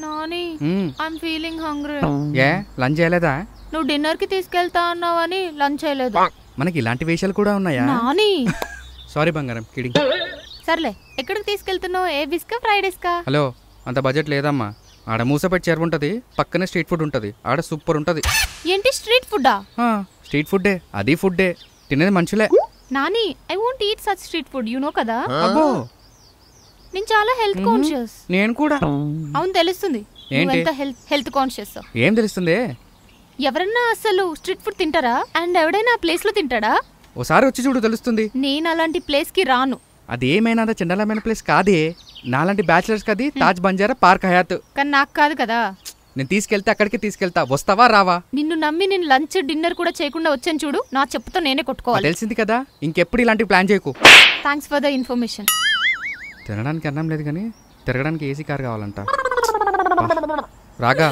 Nani hmm. I'm feeling hungry ఏ lunch చేయలేదా నువ్వు డిన్నర్ కి తీసుకెళ్తా అన్నావని లంచ్ చేయలేదు మనకి ఇలాంటి వేషాలు కూడా ఉన్నాయా నాని సారీ బంగారం కిడింగ్ సర్లే ఎక్కడికి తీసుకెళ్తున్నావు ఏ బిస్కా ఫ్రైడేస్కా హలో అంత బడ్జెట్ లేదమ్మా ఆడ మూసపెట్టి చెరువు ఉంటుంది పక్కనే స్ట్రీట్ ఫుడ్ ఉంటుంది ఆడ సూపర్ ఉంటుంది ఏంటి స్ట్రీట్ ఫుడ్డా స్ట్రీట్ ఫుడ్డే అది ఫుడ్డే తినేది మనుషులే Nani I won't eat such street food you know కదా అబ్బో నేను చాలా హెల్త్ కాన్షియస్ నేను కూడా అవును తెలుస్తుంది ఏంటి? నువ్వు ఎంత హెల్త్ హెల్త్ కాన్షియస్ ఏం తెలుస్తుంది ఎవరన్నా అసలు స్ట్రీట్ ఫుడ్ తింటారా అండ్ ఎవడైనా ఆ ప్లేస్ లో తింటాడా ఓసారి వచ్చి చూడు తెలుస్తుంది నేను అలాంటి ప్లేస్ కి రాను అది ఏమైనా అంత చండలమైన ప్లేస్ కాదే నాలాంటి బ్యాచిలర్స్ కది తాజ్ బంజారా పార్క్ హయాత్ కానీ నాకు కాదు కదా నేను తీసుకెళ్తే అక్కడికి తీసుకెళ్తా వస్తావా రావా నిన్ను నమ్మి నేను లంచ్ డిన్నర్ కూడా చేయకుండా వచ్చాను చూడు నా చెప్పుతో నేనే అది కొట్టుకోవాలి తెలిసింది కదా ఇంకెప్పుడు ఇలాంటి ప్లాన్ చేయకు థ్యాంక్స్ ఫర్ ద ఇన్ఫర్మేషన్ తినడానికి అన్నం లేదు కానీ తిరగడానికి ఏసీ కార్ కావాలంట బా. రాగా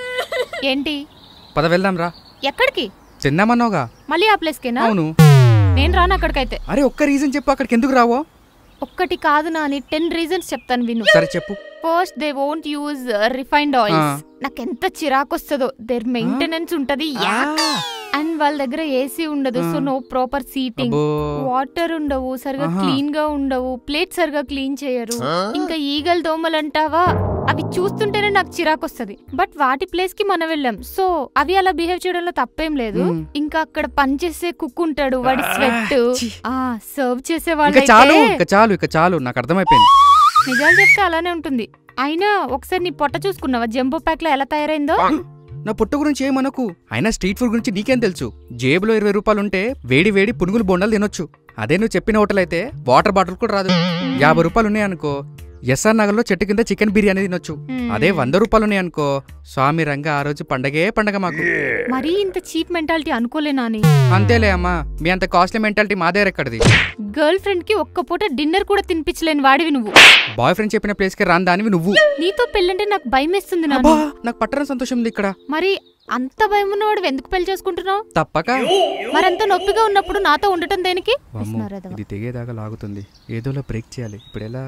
ఏంటి పద వెళ్దాం రా ఎక్కడికి తిందామన్నావుగా మళ్ళీ ఆ ప్లేస్కేనా అవును నేను రాను అక్కడికైతే అరే ఒక్క రీజన్ చెప్పు అక్కడికి ఎందుకు రావో ఒక్కటి కాదు నాని టెన్ రీజన్స్ చెప్తాను విను సరే చెప్పు first they won't use refined oils ఆ. నాకు ఎంత చిరాకు వస్తుందో దేర్ మెయింటెనెన్స్ ఉంటది అండ్ వాళ్ళ దగ్గర ఏసీ ఉండదు సో నో ప్రాపర్ సీటింగ్ అబ్బో. వాటర్ ఉండవు సరిగా ఆహా. క్లీన్ గా ఉండవు ప్లేట్ సరిగా క్లీన్ చేయరు ఇంకా ఈగల్ దోమలు అంటావా అవి చూస్తుంటేనే నాకు చిరాకు వస్తుంది బట్ వాటి ప్లేస్ కి మనం వెళ్ళాం సో అవి అలా బిహేవ్ చేయడంలో తప్పేం లేదు మ్మ్. ఇంకా అక్కడ పనిచేసే కుక్ ఉంటాడు వాడి స్వెట్ ఛీ. ఆ సర్వ్ చేసే ఇంకా చాలు వాళ్ళు ఇంకా చాలు ఇక చాలు నాకు అర్థమైపోయింది నిజాలు చెప్తే అలానే ఉంటుంది అయినా ఒకసారి నీ పొట్ట చూసుకున్నావా జంబో ప్యాక్ లో ఎలా తయారైందో నా పుట్టు గురించి ఏమనకు అయినా స్ట్రీట్ ఫుడ్ గురించి నీకేం తెలుసు జేబులో ఇరవై రూపాయలు ఉంటే వేడి వేడి పునుగులు బొండాలు తినొచ్చు అదే నువ్వు చెప్పిన హోటల్ అయితే వాటర్ బాటిల్ కూడా రాదు యాభై రూపాయలు ఉన్నాయనుకో ఎస్ఆర్ నగర్ లో చెట్టు కింద చికెన్ బిర్యానీ తినొచ్చు మ్మ్. అదే వంద రూపాయలు ఉన్నాయనుకో స్వామి రంగ ఆ రోజు పండగే పండగ మాకు మరీ ఇంత చీప్ మెంటాలిటీ అనుకోలే నాని అంతేలే అమ్మా మీ అంత కాస్ట్లీ మెంటాలిటీ మా దగ్గర ఎక్కడిది గర్ల్ ఫ్రెండ్ కి ఒక్క పూట డిన్నర్ కూడా తినిపించలేని వాడివి నువ్వు బాయ్ ఫ్రెండ్ చెప్పిన ప్లేస్ కి రాని దానివి నువ్వు నీతో పెళ్ళంటే నాకు భయం వేస్తుంది నాని అబ్బా నాకు పట్టడం సంతోషం ఉంది ఇక్కడ మరి అంత భయం ఉన్నవాడు ఎందుకు పెళ్లి చేసుకుంటున్నావు తప్పక మరంత నొప్పిగా ఉన్నప్పుడు నాతో ఉండటం దేనికి వామ్మో, పిసినారు ఎదవ. ఇది తెగేదాకా లాగుతుంది ఏదోలా బ్రేక్ చేయాలి ఇప్పుడు ఎలా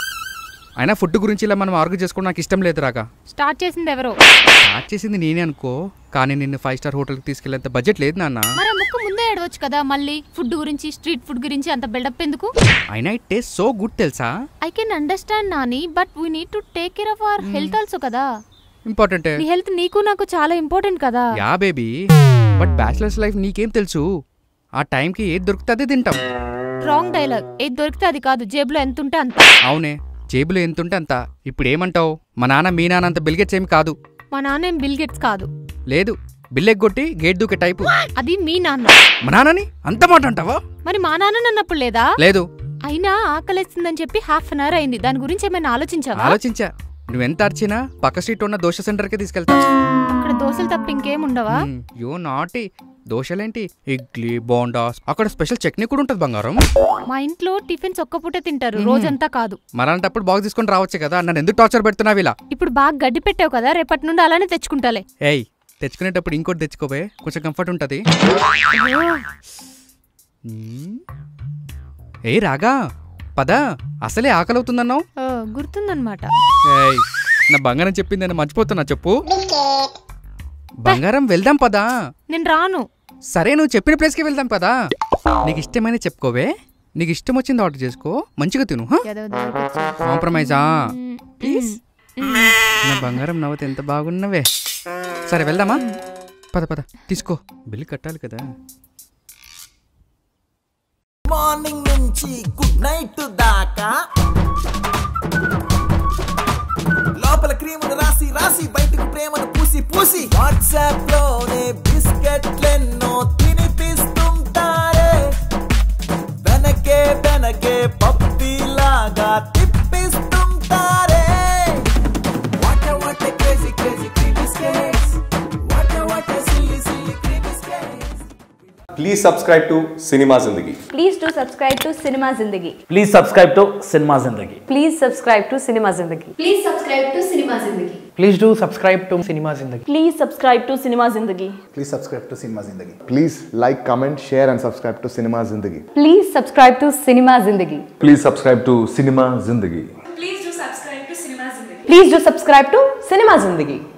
అయినా ఫుడ్ గురించి ఇలా మనం ఆర్గ్యూ చేసుకోవడం నాకు ఇష్టం లేదు రాగా స్టార్ట్ చేసింది ఎవరో స్టార్ట్ చేసింది నేనే అనుకో కానీ నిన్ను ఫైవ్ స్టార్ హోటల్కి తీసుకెళ్ళేంత బడ్జెట్ లేదు నాన్న మరి ఆ ముక్క ముందే ఏడవచ్చు కదా మళ్ళీ ఫుడ్ గురించి స్ట్రీట్ ఫుడ్ గురించి అంత బిల్డప్ ఎందుకు అయినా ఇట్ టేస్ట్ సో గుడ్ తెలుసా I can understand Nani but we need to take care of our health also కదా ఇంపార్టెంట్ నీ హెల్త్ నీకు నాకు చాలా ఇంపార్టెంట్ కదా yeah baby but bachelors life నీకేం తెలుసు ఆ టైంకి ఏది దొరికితే అదే తింటాం రాంగ్ డైలాగ్ ఏది దొరికితే అది కాదు జేబులో ఎంత ఉంటే అంత అవునే జేబులో ఎంత ఉంటే అంత ఇప్పుడు ఏమంటావు మా నాన్న మీ నాన్న అంత బిల్గెట్స్ ఏమి కాదు మా నాన్న ఏం బిల్ గేట్స్ కాదు లేదు బిల్ ఎగ్గొట్టి గేట్ దూకే టైపు అది మీ నాన్న మా నాన్నని అంత మాట అంటావా మరి మా నాన్న అన్నప్పుడు లేదా లేదు అయినా ఆకలేస్తుందని చెప్పి హాఫ్ అన్ అవర్ అయింది దాని గురించి ఏమైనా ఆలోచించావా ఆలోచించా నువ్వెంత అర్చినా పక్క స్ట్రీట్ ఉన్న దోశ సెంటర్కి తీసుకెళ్తా అక్కడ దోశలు తప్ప ఇంకేం ఉండవా యో నాటి దోశలేంటి ఇడ్లీ బోండాస్ అక్కడ స్పెషల్ చట్నీ కూడా ఉంటుంది బంగారం మా ఇంట్లో టిఫిన్స్ ఒక్క పూట తింటారు రోజంతా కాదు మరంటప్పుడు బాగా తీసుకొని రావచ్చు కదా నన్ను ఎందుకు టార్చర్ పెడుతున్నావు ఇలా ఇప్పుడు బాగా గడ్డి పెట్టావు కదా రేపటి నుండి అలానే తెచ్చుకుంటాలే ఏయ్ తెచ్చుకునేటప్పుడు ఇంకోటి తెచ్చుకోవే కొంచెం కంఫర్ట్ ఉంటుంది ఏయ్ రాగా పద అసలే ఆకలి అవుతుందన్నావు ఆ, గుర్తుందన్నమాట ఏయ్ నా బంగారం చెప్పింది నేను మర్చిపోతున్నా చెప్పు బంగారం వెళ్దాం పదా నేను రాను సరే నువ్వు చెప్పిన ప్లేస్కి వెళ్దాం కదా నీకు ఇష్టమైన చెప్పుకోవే నీకు ఇష్టం వచ్చింది ఆర్డర్ చేసుకో మంచిగా తిను ఏదో దగ్గరకు వచ్చా. కాంప్రమైజా మ్మ్. ప్లీజ్ నా బంగారం నవ్వుతే ఎంత బాగున్నవే సరే వెళ్దామా పద పద తీసుకో బిల్లు కట్టాలి కదా మార్నింగ్ నుంచి గుడ్ నైట్ దాకా లోపల క్రీములు రాసి రాసి బయటకు ప్రేమను పూసి పూసి వాట్సాప్ లోనే బిస్కెట్లెన్నో తినిపిస్తుంటారే వెనకే వెనకే పప్పిలాగా తిప్పిస్తుంటారే వాట వాట క్రేజీ క్రేజీ క్రీమీ స్కేట్స్ వాట వాట silly silly creamy skates Please subscribe to Cinema Zindagi. Please do subscribe to Cinema Zindagi. Please subscribe to Cinema Zindagi. Please subscribe to Cinema Zindagi. Please subscribe to Cinema Zindagi. Please do subscribe to Cinema Zindagi. Please subscribe to Cinema Zindagi. Please subscribe to Cinema Zindagi. Please like, comment, share, and subscribe to Cinema Zindagi. Please subscribe to Cinema Zindagi. Please subscribe to Cinema Zindagi. Please do subscribe to Cinema Zindagi. Please do subscribe to Cinema Zindagi.